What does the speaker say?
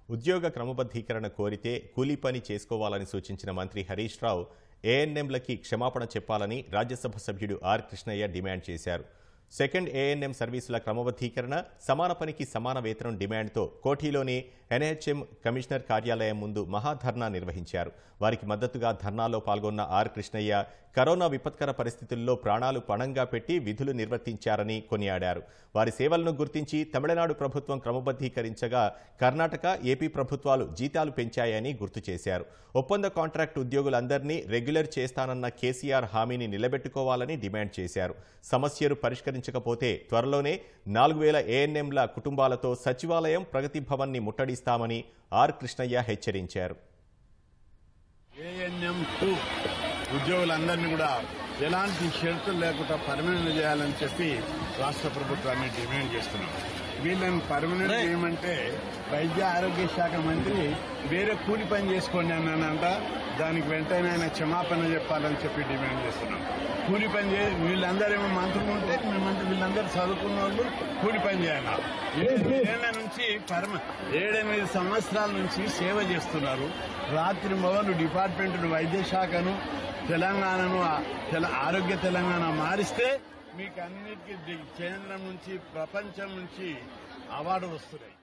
ఉద్యోగ క్రమబద్ధీకరణ కోరితే కూలీ పని చేసుకోవాలని సూచించిన మంత్రి హరీష్ రావు ఏఎన్ఎంలకి క్షమాపణ చెప్పాలని రాజ్యసభ సభ్యుడు ఆర్ కృష్ణయ్య డిమాండ్ చేశారు సెకండ్ ఏఎన్ఎం సర్వీసుల క్రమబద్ధీకరణ సమాన పనికి సమాన వేతనం డిమాండ్తో కోఠీలోని ఎన్హెచ్ఎం కమిషనర్ కార్యాలయం ముందు మహాధర్నా నిర్వహించారు వారికి మద్దతుగా ధర్నాలో పాల్గొన్న ఆర్ కృష్ణయ్య కరోనా విపత్కర పరిస్థితుల్లో ప్రాణాలు పణంగా పెట్టి విధులు నిర్వర్తించారని కొనియాడారు వారి సేవలను గుర్తించి తమిళనాడు ప్రభుత్వం క్రమబద్ధీకరించగా కర్ణాటక ఏపీ ప్రభుత్వాలు జీతాలు పెంచాయని గుర్తు చేశారు ఒప్పంద కాంట్రాక్ట్ ఉద్యోగులందరినీ రెగ్యులర్ చేస్తానన్న కేసీఆర్ హామీని నిలబెట్టుకోవాలని డిమాండ్ చేశారు సమస్యలు పరిష్కరించకపోతే త్వరలోనే నాలుగు వేల ఏఎన్ఎంల కుటుంబాలతో సచివాలయం ప్రగతి భవన్ని ముట్టడిస్తామని ఆర్ కృష్ణయ్య హెచ్చరించారు ఏఎన్ఎం టూ ఉద్యోగులందరినీ కూడా ఎలాంటి షరతులు లేకుండా పర్మనెంట్ చేయాలని చెప్పి రాష్ట్ర ప్రభుత్వాన్ని డిమాండ్ చేస్తున్నాం వీళ్ళని పర్మనెంట్ చేయమంటే వైద్య ఆరోగ్య శాఖ మంత్రి వేరే కూలి పని చేసుకోండి అన్నానంట దానికి వెంటనే ఆయన క్షమాపణ చెప్పాలని చెప్పి డిమాండ్ చేస్తున్నాం కూలి పని చే వీళ్ళందరేమో మంత్రులు ఉంటే మేమంటే వీళ్ళందరూ చదువుకున్న వాళ్ళు కూలి పని చేయాలి ఏడేళ్ల నుంచి పరమ ఏడెనిమిది సంవత్సరాల నుంచి సేవ చేస్తున్నారు రాత్రి మొదలు డిపార్ట్మెంట్ వైద్య శాఖను తెలంగాణను ఆ తెల- ఆరోగ్య తెలంగాణ మారిస్తే మీకు అన్నిటికీ ది- కేంద్రం నుంచి ప్రపంచం నుంచి అవార్డు వస్తున్నాయి